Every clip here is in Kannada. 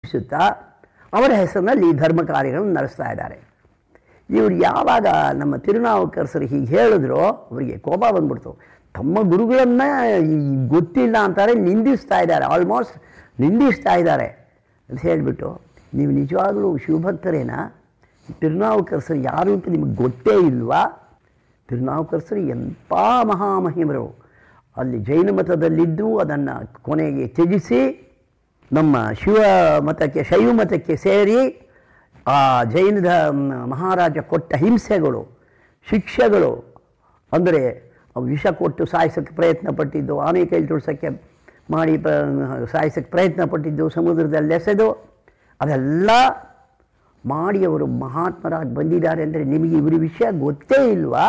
ಸೂಚಿಸುತ್ತಾ ಅವರ ಹೆಸರಿನಲ್ಲಿ ಈ ಧರ್ಮ ಕಾರ್ಯಗಳನ್ನು ನಡೆಸ್ತಾ ಇದ್ದಾರೆ ಇವರು ಯಾವಾಗ ನಮ್ಮ ತಿರುನಾವುಕರಸರು ಹೀಗೆ ಹೇಳಿದ್ರು ಅವರಿಗೆ ಕೋಪ ಬಂದ್ಬಿಡ್ತು ತಮ್ಮ ಗುರುಗಳನ್ನ ಈ ಗೊತ್ತಿಲ್ಲ ಅಂತಾರೆ ನಿಂದಿಸ್ತಾ ಇದ್ದಾರೆ ಆಲ್ಮೋಸ್ಟ್ ನಿಂದಿಸ್ತಾ ಇದ್ದಾರೆ ಅಂತ ಹೇಳಿಬಿಟ್ಟು ನೀವು ನಿಜವಾಗಲೂ ಶಿವಭಕ್ತರೇನಾ ತಿರುನಾವುಕರಸರು ಯಾರು ಅಂತ ನಿಮಗೆ ಗೊತ್ತೇ ಇಲ್ವಾ ತಿರುನಾವುಕರಸರು ಎಂಥ ಮಹಾಮಹಿಮರು ಅಲ್ಲಿ ಜೈನ ಮತದಲ್ಲಿದ್ದು ಅದನ್ನು ಕೊನೆಗೆ ತ್ಯಜಿಸಿ ನಮ್ಮ ಶಿವ ಮತಕ್ಕೆ ಶೈವ ಮತಕ್ಕೆ ಸೇರಿ ಆ ಜೈನದ ಮ್, ಮಹಾರಾಜ ಕೊಟ್ಟ ಹಿಂಸೆಗಳು ಶಿಕ್ಷೆಗಳು ಅಂದರೆ ವಿಷ ಕೊಟ್ಟು ಸಾಯಿಸೋಕ್ಕೆ ಪ್ರಯತ್ನ ಪಟ್ಟಿದ್ದು ಆನೆ ಕೈಲಿ ತುಳ್ಸೋಕ್ಕೆ ಮಾಡಿ ಪ ಸಾಯಿಸೋಕ್ಕೆ ಪ್ರಯತ್ನ ಪಟ್ಟಿದ್ದು ಸಮುದ್ರದಲ್ಲಿ ಎಸೆದು ಅದೆಲ್ಲ ಮಾಡಿ ಅವರು ಮಹಾತ್ಮರಾಗಿ ಬಂದಿದ್ದಾರೆ ಅಂದರೆ ನಿಮಗೆ ಇವ್ರ ವಿಷಯ ಗೊತ್ತೇ ಇಲ್ವಾ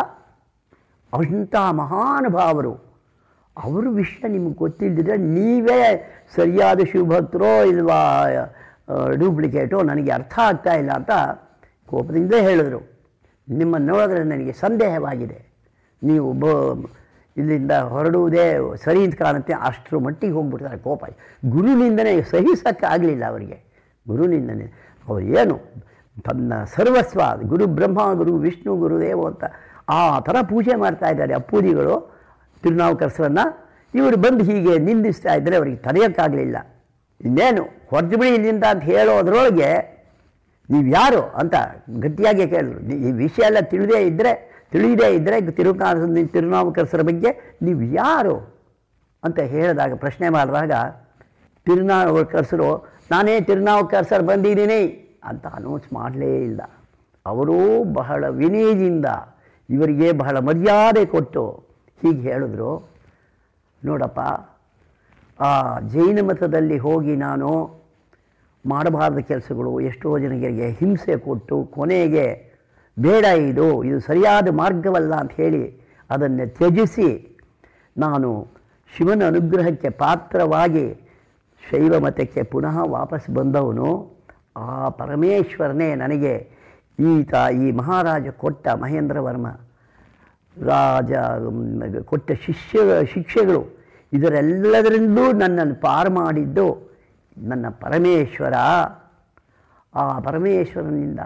ಅಂಥ ಮಹಾನುಭಾವರು ಅವ್ರ ವಿಷಯ ನಿಮಗೆ ಗೊತ್ತಿಲ್ಲದಿದ್ರೆ ನೀವೇ ಸರಿಯಾದ ಶಿವಭಕ್ತರೋ ಇಲ್ವಾ ಡೂಪ್ಲಿಕೇಟೋ ನನಗೆ ಅರ್ಥ ಆಗ್ತಾ ಇಲ್ಲ ಅಂತ ಕೋಪದಿಂದ ಹೇಳಿದ್ರು ನಿಮ್ಮನ್ನು ನೋಡಿದ್ರೆ ನನಗೆ ಸಂದೇಹವಾಗಿದೆ ನೀವು ಬ ಇಲ್ಲಿಂದ ಹೊರಡುವುದೇ ಸರಿ ಅಂತ ಕಾಣುತ್ತೆ ಅಷ್ಟರ ಮಟ್ಟಿಗೆ ಹೋಗ್ಬಿಡ್ತಾರೆ ಕೋಪ ಗುರುನಿಂದನೇ ಸಹಿಸೋಕ್ಕಾಗಲಿಲ್ಲ ಅವರಿಗೆ ಗುರುನಿಂದನೇ ಅವ್ರು ಏನು ತನ್ನ ಸರ್ವಸ್ವ ಗುರು ಬ್ರಹ್ಮ ಗುರು ವಿಷ್ಣು ಗುರುದೇವ ಅಂತ ಆ ಥರ ಪೂಜೆ ಮಾಡ್ತಾ ಇದ್ದಾರೆ ಅಪ್ಪೂದಿಗಳು ತಿರುನಾವುಕರಸರನ್ನು ಇವರು ಬಂದು ಹೀಗೆ ನಿಂದಿಸ್ತಾ ಇದ್ದರೆ ಅವರಿಗೆ ತಡೆಯೋಕ್ಕಾಗಲಿಲ್ಲ ಇನ್ನೇನು ಹೊರಟು ಬಿಡಿ ಇಲ್ಲಿಂದ ಅಂತ ಹೇಳೋದ್ರೊಳಗೆ ನೀವು ಯಾರು ಅಂತ ಗಟ್ಟಿಯಾಗಿ ಕೇಳಿದ್ರು ನೀ- ಈ ವಿಷಯ ಎಲ್ಲ ತಿಳಿದೇ ಇದ್ದರೆ ತಿಳಿಯದೇ ಇದ್ದರೆ ತಿರುನಾರ ತಿರುನಾವುಕರಸರ ಬಗ್ಗೆ ನೀವು ಯಾರು ಅಂತ ಹೇಳಿದಾಗ ಪ್ರಶ್ನೆ ಮಾಡಿದಾಗ ತಿರುನಾವುಕರಸರು ನಾನೇ ತಿರುನಾವುಕರಸರು ಬಂದಿದ್ದೀನಿ ಅಂತ ಅನೌನ್ಸ್ ಮಾಡಲೇ ಇಲ್ಲ ಅವರು ಬಹಳ ವಿನಯದಿಂದ ಇವರಿಗೆ ಬಹಳ ಮರ್ಯಾದೆ ಕೊಟ್ಟು ಹೀಗೆ ಹೇಳಿದ್ರು ನೋಡಪ್ಪ ಆ ಜೈನ ಮತದಲ್ಲಿ ಹೋಗಿ ನಾನು ಮಾಡಬಾರ್ದ ಕೆಲಸಗಳು ಎಷ್ಟೋ ಜನರಿಗೆ ಹಿಂಸೆ ಕೊಟ್ಟು ಕೊನೆಗೆ ಬೇಡ ಇದು ಇದು ಸರಿಯಾದ ಮಾರ್ಗವಲ್ಲ ಅಂತ ಹೇಳಿ ಅದನ್ನು ತ್ಯಜಿಸಿ ನಾನು ಶಿವನ ಅನುಗ್ರಹಕ್ಕೆ ಪಾತ್ರವಾಗಿ ಶೈವ ಮತಕ್ಕೆ ಪುನಃ ವಾಪಸ್ ಬಂದವನು ಆ ಪರಮೇಶ್ವರನೇ ನನಗೆ ಈತ ಈ ಮಹಾರಾಜ ಕೊಟ್ಟ ಮಹೇಂದ್ರ ವರ್ಮ ರಾಜ ಮ್, ಕೊಟ್ಟ ಶಿಷ್ಯ ಶಿಕ್ಷೆಗಳು ಇದರೆಲ್ಲದರಿಂದಲೂ ನನ್ನನ್ನು ಪಾರು ಮಾಡಿದ್ದು ನನ್ನ ಪರಮೇಶ್ವರ ಆ ಪರಮೇಶ್ವರನಿಂದ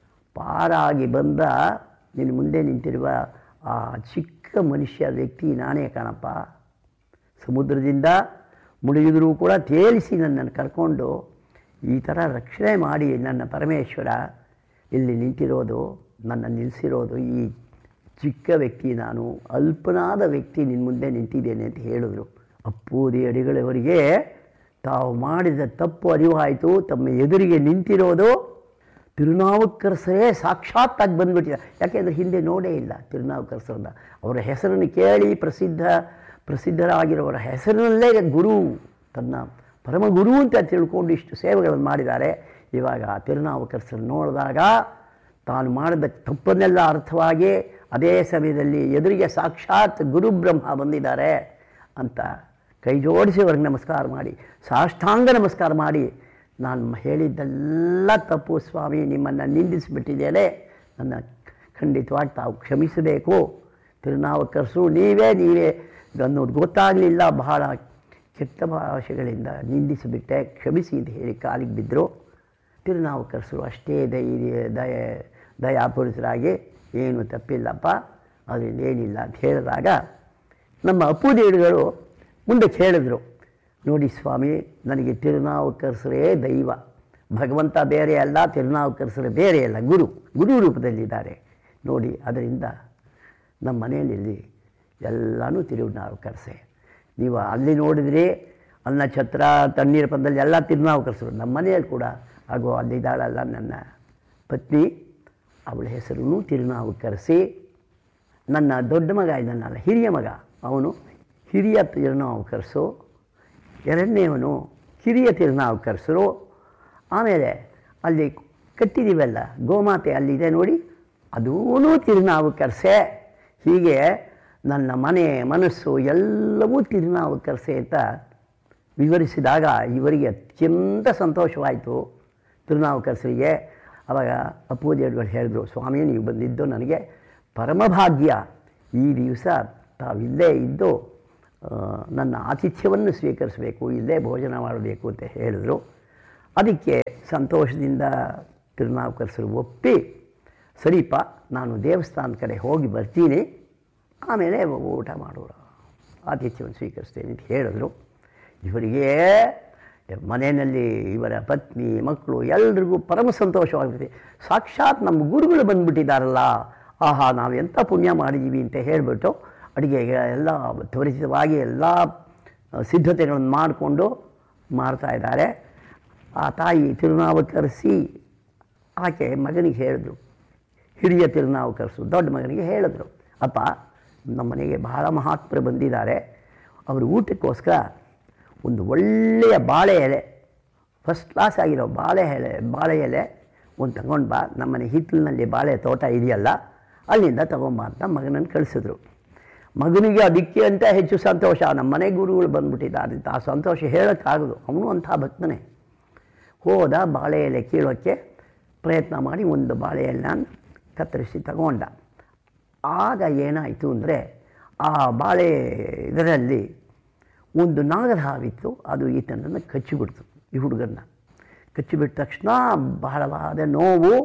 ಪಾರಾಗಿ ಬಂದ ನಿನ್ನ ಮುಂದೆ ನಿಂತಿರುವ ಆ ಚಿಕ್ಕ ಮನುಷ್ಯ ವ್ಯಕ್ತಿ ನಾನೇ ಕಣಪ್ಪ ಸಮುದ್ರದಿಂದ ಮುಳುಗಿದರೂ ಕೂಡ ತೇಲಿಸಿ ನನ್ನನ್ನು ಕರ್ಕೊಂಡು ಈ ಥರ ರಕ್ಷಣೆ ಮಾಡಿ ನನ್ನ ಪರಮೇಶ್ವರ ಇಲ್ಲಿ ನಿಂತಿರೋದು ನನ್ನ ನಿಲ್ಲಿಸಿರೋದು ಈ ಚಿಕ್ಕ ವ್ಯಕ್ತಿ ನಾನು ಅಲ್ಪನಾದ ವ್ಯಕ್ತಿ ನಿನ್ನ ಮುಂದೆ ನಿಂತಿದ್ದೇನೆ ಅಂತ ಹೇಳಿದ್ರು ಅಪ್ಪೂದಿ ಅಡಿಗಳವರಿಗೆ ತಾವು ಮಾಡಿದ ತಪ್ಪು ಅರಿವಾಯಿತು ತಮ್ಮ ಎದುರಿಗೆ ನಿಂತಿರೋದು ತಿರುನಾವುಕರಸರೇ ಸಾಕ್ಷಾತ್ತಾಗಿ ಬಂದ್ಬಿಟ್ಟಿದ್ದಾರೆ ಯಾಕೆಂದರೆ ಹಿಂದೆ ನೋಡೇ ಇಲ್ಲ ತಿರುನಾವುಕರಸರನ್ನ ಅವರ ಹೆಸರನ್ನು ಕೇಳಿ ಪ್ರಸಿದ್ಧ ಪ್ರಸಿದ್ಧರಾಗಿರೋರ ಹೆಸರಿನಲ್ಲೇ ಗುರು ತನ್ನ ಪರಮ ಗುರು ಅಂತ ತಿಳ್ಕೊಂಡು ಇಷ್ಟು ಸೇವೆಗಳನ್ನು ಮಾಡಿದ್ದಾರೆ ಇವಾಗ ಆ ತಿರುನಾವುಕರಸರನ್ನು ನೋಡಿದಾಗ ತಾನು ಮಾಡಿದ ತಪ್ಪನ್ನೆಲ್ಲ ಅರ್ಥವಾಗಿ ಅದೇ ಸಮಯದಲ್ಲಿ ಎದುರಿಗೆ ಸಾಕ್ಷಾತ್ ಗುರು ಬ್ರಹ್ಮ ಬಂದಿದ್ದಾರೆ ಅಂತ ಕೈ ಜೋಡಿಸಿ ಅವ್ರಿಗೆ ನಮಸ್ಕಾರ ಮಾಡಿ ಸಾಷ್ಟಾಂಗ ನಮಸ್ಕಾರ ಮಾಡಿ ನಾನು ಹೇಳಿದ್ದೆಲ್ಲ ತಪ್ಪು ಸ್ವಾಮಿ ನಿಮ್ಮನ್ನು ನಿಂದಿಸಿಬಿಟ್ಟಿದ್ದೇನೆ ನನ್ನ ಖಂಡಿತವಾಗಿ ತಾವು ಕ್ಷಮಿಸಬೇಕು ತಿರುನಾವುಕರಸು ನೀವೇ ನೀವೇ ಅನ್ನೋದು ಗೊತ್ತಾಗಲಿಲ್ಲ ಬಹಳ ಕೆಟ್ಟ ಭಾಷೆಗಳಿಂದ ನಿಂದಿಸಿಬಿಟ್ಟೆ ಕ್ಷಮಿಸಿ ಅಂತ ಹೇಳಿ ಕಾಲಿಗೆ ಬಿದ್ದರು ತಿರುನಾವುಕರಸರು ಅಷ್ಟೇ ಧೈರ್ಯ ದಯ ದಯಾಪುರುಷರಾಗಿ ಏನು ತಪ್ಪಿಲ್ಲಪ್ಪ ಅದರಿಂದ ಏನಿಲ್ಲ ಅಂತ ಹೇಳಿದಾಗ ನಮ್ಮ ಅಪ್ಪುದೇಡುಗಳು ಮುಂದೆ ಕೇಳಿದ್ರು ನೋಡಿ ಸ್ವಾಮಿ ನನಗೆ ತಿರುನಾವುಕರಸರೇ ದೈವ ಭಗವಂತ ಬೇರೆ ಅಲ್ಲ ತಿರುನಾವುಕರಸರೇ ಬೇರೆ ಅಲ್ಲ ಗುರು ಗುರು ರೂಪದಲ್ಲಿದ್ದಾರೆ ನೋಡಿ ಅದರಿಂದ ನಮ್ಮ ಮನೆಯಲ್ಲಿ ಎಲ್ಲನೂ ತಿರುನಾವುಕರಸೆ ನೀವು ಅಲ್ಲಿ ನೋಡಿದ್ರಿ ಅನ್ನ ಛತ್ರ ತಣ್ಣೀರ ಪಂದಲ್ಲಿ ಎಲ್ಲ ತಿರುನಾವುಕರಸರು ನಮ್ಮ ಮನೆಯಲ್ಲಿ ಕೂಡ ಹಾಗೂ ಅಲ್ಲಿದ್ದಾಳಲ್ಲ ನನ್ನ ಪತ್ನಿ ಅವಳ ಹೆಸರನ್ನು ತಿರುನಾವುಕರಸಿ ನನ್ನ ದೊಡ್ಡ ಮಗ ಇದ್ದಾನಲ್ಲ ಹಿರಿಯ ಮಗ ಅವನು ಹಿರಿಯ ತಿರುನಾವುಕರಸು ಎರಡನೇವನು ಕಿರಿಯ ತಿರುನಾವುಕರಸರು ಆಮೇಲೆ ಅಲ್ಲಿ ಕಟ್ಟಿದ್ದೀವಲ್ಲ ಗೋಮಾತೆ ಅಲ್ಲಿದೆ ನೋಡಿ ಅದೂ ತಿರುನಾವುಕರಸೆ ಹೀಗೆ ನನ್ನ ಮನೆ ಮನಸ್ಸು ಎಲ್ಲವೂ ತಿರುನಾವುಕರಸೆ ಅಂತ ವಿವರಿಸಿದಾಗ ಇವರಿಗೆ ಅತ್ಯಂತ ಸಂತೋಷವಾಯಿತು ತಿರುನಾವುಕರಸರಿಗೆ ಆವಾಗ ಅಪ್ಪೂದೇವ್ರುಗಳು ಹೇಳಿದ್ರು ಸ್ವಾಮಿ ನೀವು ಬಂದಿದ್ದು ನನಗೆ ಪರಮಭಾಗ್ಯ ಈ ದಿವಸ ತಾವಿಲ್ಲೇ ಇದ್ದು ಆ, ನನ್ನ ಆತಿಥ್ಯವನ್ನು ಸ್ವೀಕರಿಸಬೇಕು ಇಲ್ಲೇ ಭೋಜನ ಮಾಡಬೇಕು ಅಂತ ಹೇಳಿದ್ರು ಅದಕ್ಕೆ ಸಂತೋಷದಿಂದ ತಿರುನಾವುಕರ್ಸರು ಒಪ್ಪಿ ಸರಿಪ ನಾನು ದೇವಸ್ಥಾನದ ಕಡೆ ಹೋಗಿ ಬರ್ತೀನಿ ಆಮೇಲೆ ಊಟ ಮಾಡೋಣ ಆತಿಥ್ಯವನ್ನು ಸ್ವೀಕರಿಸ್ತೇನೆ ಅಂತ ಹೇಳಿದ್ರು ಇವರಿಗೆ ಮನೆಯಲ್ಲಿ ಇವರ ಪತ್ನಿ ಮಕ್ಕಳು ಎಲ್ರಿಗೂ ಪರಮ ಸಂತೋಷವಾಗ್ಬಿಟ್ಟಿದೆ ಸಾಕ್ಷಾತ್ ನಮ್ಮ ಗುರುಗಳು ಬಂದುಬಿಟ್ಟಿದ್ದಾರಲ್ಲ ಆಹಾ ನಾವು ಎಂಥ ಪುಣ್ಯ ಮಾಡಿದ್ದೀವಿ ಅಂತ ಹೇಳಿಬಿಟ್ಟು ಅಡುಗೆಗೆ ಎಲ್ಲ ತ್ವರಿತವಾಗಿ ಎಲ್ಲ ಸಿದ್ಧತೆಗಳನ್ನು ಮಾಡಿಕೊಂಡು ಮಾಡ್ತಾ ಇದ್ದಾರೆ ಆ ತಾಯಿ ತಿರುನಾವುಕರಿಸಿ ಆಕೆ ಮಗನಿಗೆ ಹೇಳಿದ್ರು ಹಿರಿಯ ತಿರುನಾವುಕರಿಸು ದೊಡ್ಡ ಮಗನಿಗೆ ಹೇಳಿದ್ರು ಅಪ್ಪ ನಮ್ಮ ಮನೆಗೆ ಬಹಳ ಮಹಾತ್ಮರು ಬಂದಿದ್ದಾರೆ ಅವರು ಊಟಕ್ಕೋಸ್ಕರ ಒಂದು ಒಳ್ಳೆಯ ಬಾಳೆ ಎಲೆ ಫಸ್ಟ್ ಕ್ಲಾಸ್ ಆಗಿರೋ ಬಾಳೆ ಎಲೆ ಬಾಳೆ ಎಲೆ ಒಂದು ತಗೊಂಡು ಬಾ ನಮ್ಮನೆ ಹಿತ್ತಲಿನಲ್ಲಿ ಬಾಳೆ ತೋಟ ಇದೆಯಲ್ಲ ಅಲ್ಲಿಂದ ತಗೊಂಬ ಅಂತ ಮಗನನ್ನು ಕಳಿಸಿದ್ರು ಮಗನಿಗೆ ಅದಕ್ಕೆ ಅಂತ ಹೆಚ್ಚು ಸಂತೋಷ ನಮ್ಮ ಮನೆ ಗುರುಗಳು ಬಂದ್ಬಿಟ್ಟಿದ್ದಾರೆ ಅಂತ ಆ ಸಂತೋಷ ಹೇಳೋಕ್ಕಾಗೋದು ಅವನು ಅಂಥ ಭಕ್ತನೇ ಹೋದ ಬಾಳೆ ಎಲೆ ಕೀಳೋಕ್ಕೆ ಪ್ರಯತ್ನ ಮಾಡಿ ಒಂದು ಬಾಳೆ ಎಲೆನ ಕತ್ತರಿಸಿ ತಗೊಂಡ ಆಗ ಏನಾಯಿತು ಅಂದರೆ ಆ ಬಾಳೆ ಇದರಲ್ಲಿ ಒಂದು ನಾಗರ ಹಾವಿತ್ತು ಅದು ಈತನನ್ನು ಕಚ್ಚಿಬಿಡ್ತು ಈ ಹುಡುಗನ್ನ ಕಚ್ಚಿಬಿಟ್ಟ ತಕ್ಷಣ ಬಹಳವಾದ ನೋವು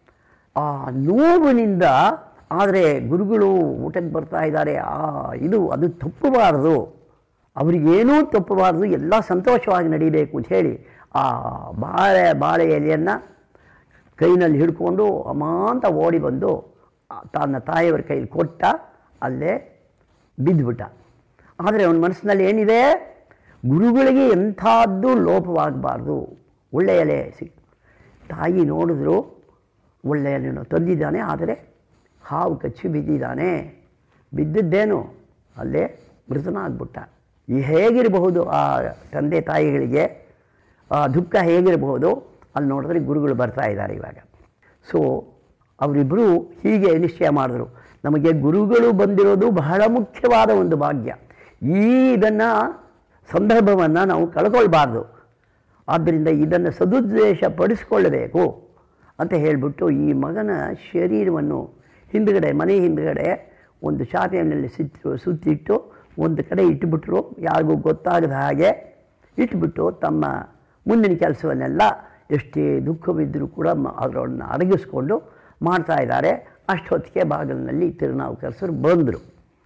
ಆ ನೋವಿನಿಂದ ಆದರೆ ಗುರುಗಳು ಊಟಕ್ಕೆ ಬರ್ತಾ ಇದ್ದಾರೆ ಆ ಇದು ಅದು ತಪ್ಪಬಾರದು ಅವರಿಗೇನೂ ತಪ್ಪಬಾರದು ಎಲ್ಲ ಸಂತೋಷವಾಗಿ ನಡೀಬೇಕು ಅಂತ ಹೇಳಿ ಆ ಬಾಳೆ ಬಾಳೆ ಎಲೆಯನ್ನು ಕೈನಲ್ಲಿ ಹಿಡ್ಕೊಂಡು ಅಮಾಂತ ಓಡಿ ಬಂದು ಆ ತನ್ನ ತಾಯಿಯವರ ಕೈಲಿ ಕೊಟ್ಟ ಅಲ್ಲೇ ಬಿದ್ದುಬಿಟ್ಟ ಆದರೆ ಅವನ ಮನಸ್ಸಿನಲ್ಲಿ ಏನಿದೆ ಗುರುಗಳಿಗೆ ಎಂಥದ್ದು ಲೋಪವಾಗಬಾರ್ದು ಒಳ್ಳೆಯ ಎಲೆ ಸಿಕ್ ತಾಯಿ ನೋಡಿದ್ರು ಒಳ್ಳೆಯ ಎಲೆಯನ್ನು ತಂದಿದ್ದಾನೆ ಆದರೆ ಹಾವು ಕಚ್ಚಿ ಬಿದ್ದಿದ್ದಾನೆ ಬಿದ್ದಿದ್ದೇನು ಅಲ್ಲೇ ಮೃತನಾಗ್ಬಿಟ್ಟ ಈ ಹೇಗಿರಬಹುದು ಆ ತಂದೆ ತಾಯಿಗಳಿಗೆ ಆ ದುಃಖ ಹೇಗಿರಬಹುದು ಅಲ್ಲಿ ನೋಡಿದ್ರೆ ಗುರುಗಳು ಬರ್ತಾ ಇದ್ದಾರೆ ಇವಾಗ ಸೊ ಅವರಿಬ್ಬರು ಹೀಗೆ ನಿಶ್ಚಯ ಮಾಡಿದ್ರು ನಮಗೆ ಗುರುಗಳು ಬಂದಿರೋದು ಬಹಳ ಮುಖ್ಯವಾದ ಒಂದು ಭಾಗ್ಯ ಈ ಇದನ್ನು ಸಂದರ್ಭವನ್ನು ನಾವು ಕಳ್ಕೊಳ್ಬಾರ್ದು ಆದ್ದರಿಂದ ಇದನ್ನು ಸದುದ್ದೇಶ ಪಡಿಸ್ಕೊಳ್ಳಬೇಕು ಅಂತ ಹೇಳಿಬಿಟ್ಟು ಈ ಮಗನ ಶರೀರವನ್ನು ಹಿಂದುಗಡೆ ಮನೆ ಹಿಂದುಗಡೆ ಒಂದು ಚಾಪೆಯಲ್ಲಿ ಸುತ್ತು ಸುತ್ತಿಟ್ಟು ಒಂದು ಕಡೆ ಇಟ್ಟುಬಿಟ್ರು ಯಾರಿಗೂ ಗೊತ್ತಾಗದ ಹಾಗೆ ಇಟ್ಬಿಟ್ಟು ತಮ್ಮ ಮುಂದಿನ ಕೆಲಸವನ್ನೆಲ್ಲ ಎಷ್ಟೇ ದುಃಖವಿದ್ದರೂ ಕೂಡ ಮ ಅದರನ್ನು ಅಡಗಿಸ್ಕೊಂಡು ಮಾಡ್ತಾ ಇದ್ದಾರೆ ಅಷ್ಟೊತ್ತಿಗೆ ಬಾಗಿಲಿನಲ್ಲಿ ತಿರುನಾವುಕರಸರು ಬಂದರು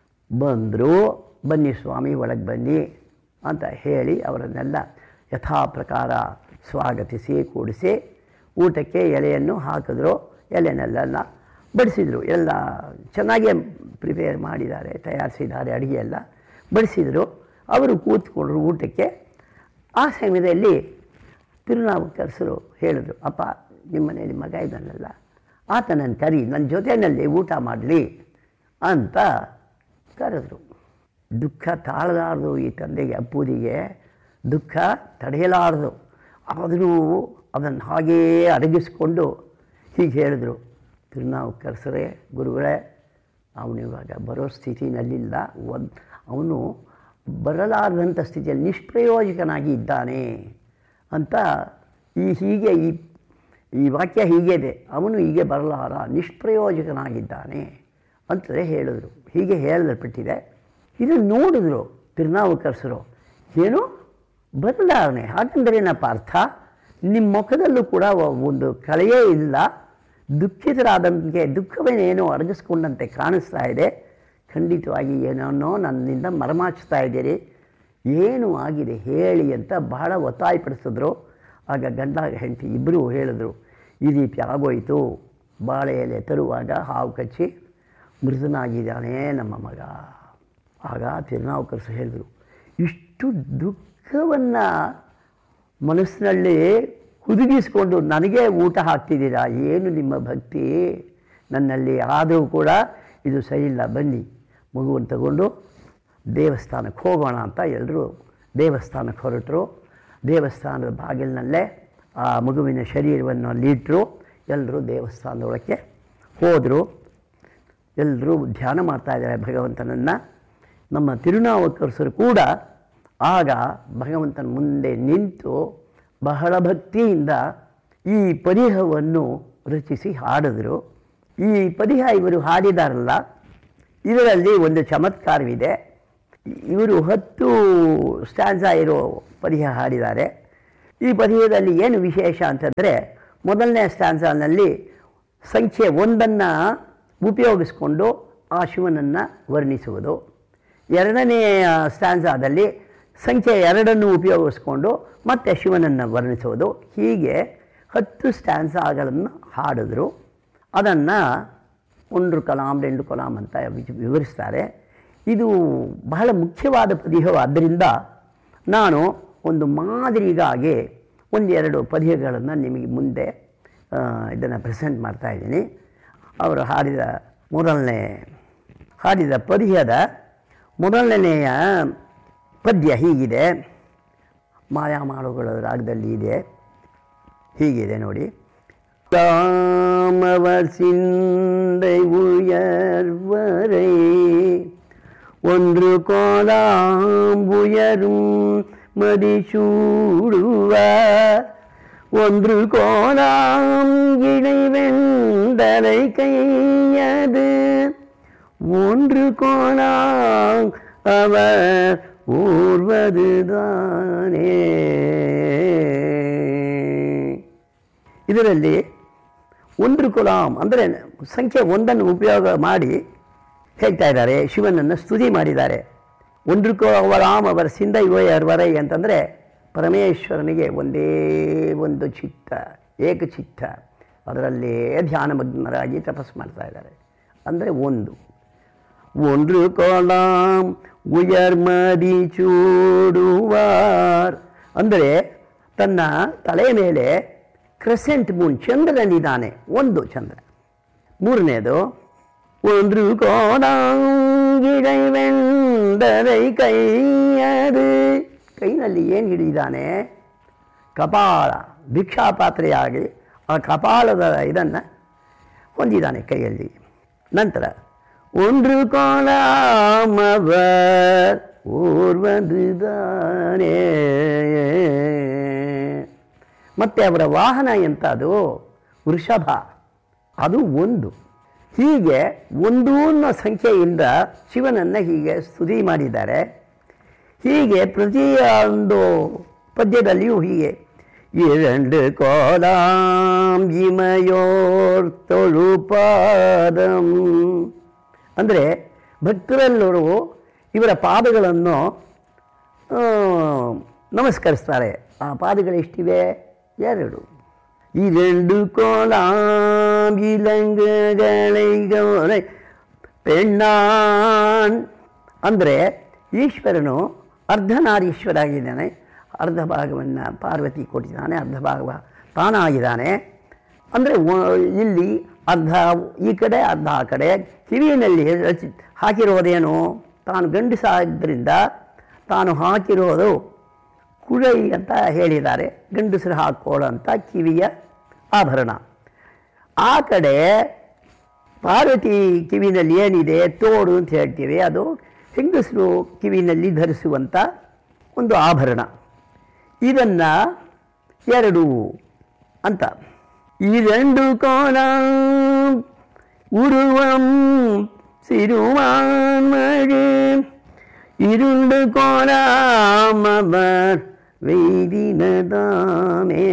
ಬಂದರು ಬನ್ನಿ ಸ್ವಾಮಿ ಒಳಗೆ ಬನ್ನಿ ಅಂತ ಹೇಳಿ ಅವರನ್ನೆಲ್ಲ ಯಥಾ ಪ್ರಕಾರ ಸ್ವಾಗತಿಸಿ ಕೂಡಿಸಿ ಊಟಕ್ಕೆ ಎಲೆಯನ್ನು ಹಾಕಿದ್ರು ಎಲೆನೆಲ್ಲ ಬಡಿಸಿದರು ಎಲ್ಲ ಚೆನ್ನಾಗೇ ಪ್ರಿಪೇರ್ ಮಾಡಿದ್ದಾರೆ ತಯಾರಿಸಿದ್ದಾರೆ ಅಡುಗೆ ಎಲ್ಲ ಬಡಿಸಿದರು ಅವರು ಕೂತ್ಕೊಂಡ್ರು ಊಟಕ್ಕೆ ಆ ಸಮಯದಲ್ಲಿ ತಿರುನಾವುಕರಸರು ಹೇಳಿದ್ರು ಅಪ್ಪ ನಿಮ್ಮ ಮನೆಯಲ್ಲಿ ಮಗ ಇದ್ದಾನಲ್ಲ ಆತನನ್ನು ಕರಿ ನನ್ನ ಜೊತೆಯಲ್ಲಿ ಊಟ ಮಾಡಲಿ ಅಂತ ಕರೆದ್ರು ದುಃಖ ತಾಳಲಾರದು ಈ ತಂದೆಗೆ ಅಪ್ಪೂದಿಗೆ ದುಃಖ ತಡೆಯಲಾರದು ಆದರೂ ಅದನ್ನು ಹಾಗೇ ಅಡಗಿಸ್ಕೊಂಡು ಹೀಗೆ ಹೇಳಿದ್ರು ತಿರುನಾವುಕರಸರೇ ಗುರುಗಳೇ ಅವನು ಇವಾಗ ಬರೋ ಸ್ಥಿತಿನಲ್ಲಿಲ್ಲ ಒಂದು ಅವನು ಬರಲಾರದಂಥ ಸ್ಥಿತಿಯಲ್ಲಿ ನಿಷ್ಪ್ರಯೋಜಕನಾಗಿ ಇದ್ದಾನೆ ಅಂತ ಈ ಹೀಗೆ ಈ ಈ ವಾಕ್ಯ ಹೀಗೆ ಇದೆ ಅವನು ಹೀಗೆ ಬರಲಾರ ನಿಷ್ಪ್ರಯೋಜಕನಾಗಿದ್ದಾನೆ ಅಂತಲೇ ಹೇಳಿದ್ರು ಹೀಗೆ ಹೇಳಲ್ಪಟ್ಟಿದೆ ಇದನ್ನು ನೋಡಿದ್ರು ತಿರುನಾವುಕರಸರು ಏನು ಬರಲಾರನೆ ಹಾಗಂದ್ರೆ ಏನಪ್ಪ ಅರ್ಥ ನಿಮ್ಮ ಮುಖದಲ್ಲೂ ಕೂಡ ಒಂದು ಕಳೆಯೇ ಇಲ್ಲ ದುಃಖಿತರಾದಂಗೆ ದುಃಖವೇನೇನೋ ಅಡಗಿಸ್ಕೊಂಡಂತೆ ಕಾಣಿಸ್ತಾ ಇದೆ ಖಂಡಿತವಾಗಿ ಏನನ್ನೋ ನನ್ನಿಂದ ಮರಮಾಚ್ತಾ ಇದ್ದೀರಿ ಏನು ಆಗಿದೆ ಹೇಳಿ ಅಂತ ಬಹಳ ಒತ್ತಾಯಪಡಿಸಿದ್ರು ಆಗ ಗಂಡ ಹೆಂಡತಿ ಇಬ್ಬರು ಹೇಳಿದ್ರು ಈ ರೀತಿ ಆಗೋಯಿತು ಬಾಳೆ ಎಲೆ ತರುವಾಗ ಹಾವು ಕಚ್ಚಿ ಮೃತನಾಗಿದ್ದಾನೆ ನಮ್ಮ ಮಗ ಆಗ ತಿರುನಾವುಕರಸು ಹೇಳಿದರು ಇಷ್ಟು ದುಃಖವನ್ನು ಮನಸ್ಸಿನಲ್ಲಿ ಹುದುಗಿಸ್ಕೊಂಡು ನನಗೆ ಊಟ ಹಾಕ್ತಿದ್ದೀರಾ ಏನು ನಿಮ್ಮ ಭಕ್ತಿ ನನ್ನಲ್ಲಿ ಆದರೂ ಕೂಡ ಇದು ಸರಿಯಿಲ್ಲ ಬನ್ನಿ ಮಗುವನ್ನು ತಗೊಂಡು ದೇವಸ್ಥಾನಕ್ಕೆ ಹೋಗೋಣ ಅಂತ ಎಲ್ಲರೂ ದೇವಸ್ಥಾನಕ್ಕೆ ಹೊರಟರು ದೇವಸ್ಥಾನದ ಬಾಗಿಲಿನಲ್ಲೇ ಆ ಮಗುವಿನ ಶರೀರವನ್ನು ಅಲ್ಲಿಟ್ಟರು ಎಲ್ಲರೂ ದೇವಸ್ಥಾನದೊಳಕ್ಕೆ ಹೋದರು ಎಲ್ಲರೂ ಧ್ಯಾನ ಮಾಡ್ತಾ ಇದ್ದಾರೆ ಭಗವಂತನನ್ನು ನಮ್ಮ ತಿರುನಾವುಕರಸರು ಕೂಡ ಆಗ ಭಗವಂತನ ಮುಂದೆ ನಿಂತು ಬಹಳ ಭಕ್ತಿಯಿಂದ ಈ ಪರಿಹವನ್ನು ರಚಿಸಿ ಹಾಡಿದರು ಈ ಪರಿಹ ಇವರು ಹಾಡಿದಾರಲ್ಲ ಇದರಲ್ಲಿ ಒಂದು ಚಮತ್ಕಾರವಿದೆ ಇವರು ಹತ್ತು ಸ್ಟ್ಯಾನ್ಸ ಇರೋ ಪರಿಹ ಹಾಡಿದ್ದಾರೆ ಈ ಪದ್ಯದಲ್ಲಿ ಏನು ವಿಶೇಷ ಅಂತಂದರೆ ಮೊದಲನೇ ಸ್ಟ್ಯಾನ್ಸಾನಲ್ಲಿ ಸಂಖ್ಯೆ ಒಂದನ್ನು ಉಪಯೋಗಿಸ್ಕೊಂಡು ಆ ಶಿವನನ್ನು ವರ್ಣಿಸುವುದು ಎರಡನೆಯ ಸ್ಟ್ಯಾನ್ಸಾದಲ್ಲಿ ಸಂಖ್ಯೆ ಎರಡನ್ನು ಉಪಯೋಗಿಸ್ಕೊಂಡು ಮತ್ತೆ ಶಿವನನ್ನು ವರ್ಣಿಸುವುದು ಹೀಗೆ ಹತ್ತು ಸ್ಟ್ಯಾನ್ಸಾಗಳನ್ನು ಹಾಡಿದ್ರು ಅದನ್ನು ಒಂದು ಕಲಾಂ రెండు ಕಲಾಂ ಅಂತ ವಿಚ್- ವಿವರಿಸ್ತಾರೆ ಇದು ಬಹಳ ಮುಖ್ಯವಾದ ಪದ್ಯವಾದ್ದರಿಂದ ನಾನು ಒಂದು ಮಾದರಿಗಾಗಿ ಒಂದೆರಡು ಪದ್ಯಗಳನ್ನು ನಿಮಗೆ ಮುಂದೆ ಇದನ್ನು ಪ್ರೆಸೆಂಟ್ ಮಾಡ್ತಾ ಇದ್ದೀನಿ ಅವರು ಹಾಡಿದ ಮೊದಲನೇ ಹಾಡಿದ ಪದ್ಯದ ಮೊದಲನೆಯ ಪದ್ಯ ಹೀಗಿದೆ ಮಾಯಾಮಾಳುಗಳ ರಾಗದಲ್ಲಿ ಇದೆ ಹೀಗಿದೆ ನೋಡಿ தாமவர் சிந்தை உயர்வரை ஒன்று கோலாம் உயரும் மதிசூடுவார் ஒன்று கோலாம் இணைவெண்டலை கையது ஒன்று கோலாம் அவர் ஊர்வதுதானே ಇದರಲ್ಲಿ ಒಂದು ಕುಲಾಂ ಅಂದರೆ ಸಂಖ್ಯೆ ಒಂದನ್ನು ಉಪಯೋಗ ಮಾಡಿ ಹೇಳ್ತಾ ಇದ್ದಾರೆ ಶಿವನನ್ನು ಸ್ತುತಿ ಮಾಡಿದ್ದಾರೆ ಒಂದು ಕುಲಾಂ ಅವರ ಸಿಂಧ ಇವರವರೈ ಅಂತಂದರೆ ಪರಮೇಶ್ವರನಿಗೆ ಒಂದೇ ಒಂದು ಚಿತ್ತ ಏಕಚಿತ್ತ ಅದರಲ್ಲೇ ಧ್ಯಾನಮಗ್ನರಾಗಿ ತಪಸ್ಸು ಮಾಡ್ತಾ ಇದ್ದಾರೆ ಅಂದರೆ ಒಂದು ஒன்று கோலாம் ಉಯರ್ಮದಿ ಚೂಡುವಾರ್ ಅಂದರೆ ತನ್ನ ತಲೆಯ ಮೇಲೆ ಕ್ರೆಸೆಂಟ್ ಮೂನ್ ಚಂದ್ರನಿದ್ದಾನೆ ಒಂದು ಚಂದ್ರ ಮೂರನೇದು ಒಂದು ಕೋಣಾಂಗಿಡವೆಂದರೈ ಕೈಯದು ಕೈನಲ್ಲಿ ಏನು ಹಿಡಿದಾನೆ ಕಪಾಳ ಭಿಕ್ಷಾಪಾತ್ರೆಯಾಗಿ ಆ ಕಪಾಳದ ಇದನ್ನು ಹೊಂದಿದ್ದಾನೆ ಕೈಯಲ್ಲಿ ನಂತರ ஒன்று கோலாமவர் ஊர்வதுதானே ಮತ್ತೆ ಅವರ ವಾಹನ ಎಂಥದು ವೃಷಭ ಅದು ಒಂದು ಹೀಗೆ ಒಂದು ಅನ್ನೋ ಸಂಖ್ಯೆಯಿಂದ ಶಿವನನ್ನು ಹೀಗೆ ಸ್ತುತಿ ಮಾಡಿದ್ದಾರೆ ಹೀಗೆ ಪ್ರತಿಯೊಂದು ಪದ್ಯದಲ್ಲಿಯೂ ಹೀಗೆ இரண்டு கோலாம் இமையோர் தொழுಪಾದಂ ಅಂದರೆ ಭಕ್ತರೆಲ್ಲರೂ ಇವರ ಪಾದಗಳನ್ನು ಆ, ನಮಸ್ಕರಿಸ್ತಾರೆ ಆ ಪಾದಗಳು ಎಷ್ಟಿವೆ ಎರಡು ಈ ரெண்டு கோலாம் இலங்குகளை கவலை ಪೆಣ್ಣಾನ್ ಅಂದರೆ ಈಶ್ವರನು ಅರ್ಧನಾರೀಶ್ವರ ಆಗಿದ್ದಾನೆ ಅರ್ಧ ಭಾಗವನ್ನು ಪಾರ್ವತಿ ಕೊಟ್ಟಿದ್ದಾನೆ ಅರ್ಧ ಭಾಗ ತಾನಾಗಿದ್ದಾನೆ ಅಂದರೆ ಇಲ್ಲಿ ಅರ್ಧ ಈ ಕಡೆ ಅರ್ಧ ಆ ಕಡೆ ಕಿವಿಯಲ್ಲಿ ರಚಿ ಹಾಕಿರೋದೇನು ತಾನು ಗಂಡಸ ಆದ್ದರಿಂದ ತಾನು ಹಾಕಿರೋದು ಕುಳೈ ಅಂತ ಹೇಳಿದ್ದಾರೆ ಗಂಡಸರು ಹಾಕೊಳ್ಳೋಂಥ ಕಿವಿಯ ಆಭರಣ ಆ ಕಡೆ ಪಾರ್ವತಿ ಕಿವಿನಲ್ಲಿ ಏನಿದೆ ತೋಡು ಅಂತ ಹೇಳ್ತೀವಿ ಅದು ಹೆಂಗಸರು ಕಿವಿನಲ್ಲಿ ಧರಿಸುವಂಥ ಒಂದು ಆಭರಣ ಇದನ್ನು ಎರಡು ಅಂತ ಈ ரெண்டு கோலம் உருவம் சிறுவான்மழு இருண்டு கோலாம் அவர் வெய்ದಿನದಾಮೇ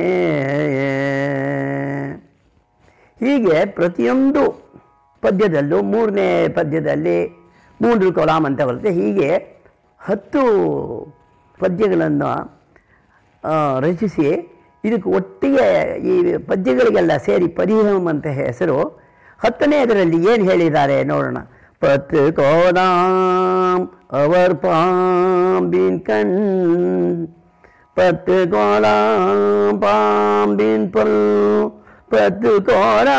ಹೀಗೆ ಪ್ರತಿಯೊಂದು ಪದ್ಯದಲ್ಲೂ ಮೂರನೇ ಪದ್ಯದಲ್ಲಿ ಮೂರು ಕೊಲಾಮ್ ಅಂತ ಬರುತ್ತೆ ಹೀಗೆ ಹತ್ತು ಪದ್ಯಗಳನ್ನು ಆ, ರಚಿಸಿ ಇದಕ್ಕೆ ಒಟ್ಟಿಗೆ ಈ ಪದ್ಯಗಳಿಗೆಲ್ಲ ಸೇರಿ ಪರಿಹಮ್ ಅಂತ ಹೆಸರು ಹತ್ತನೆಯದರಲ್ಲಿ ಏನು ಹೇಳಿದ್ದಾರೆ ನೋಡೋಣ ಪತ್ತು ಕೋಲಾಂ ಅವರ್ ಪಾಂಬಿನ್ ಕಣ್ பத்து கோலாம் பாம்பின் பொல் பத்து கோலா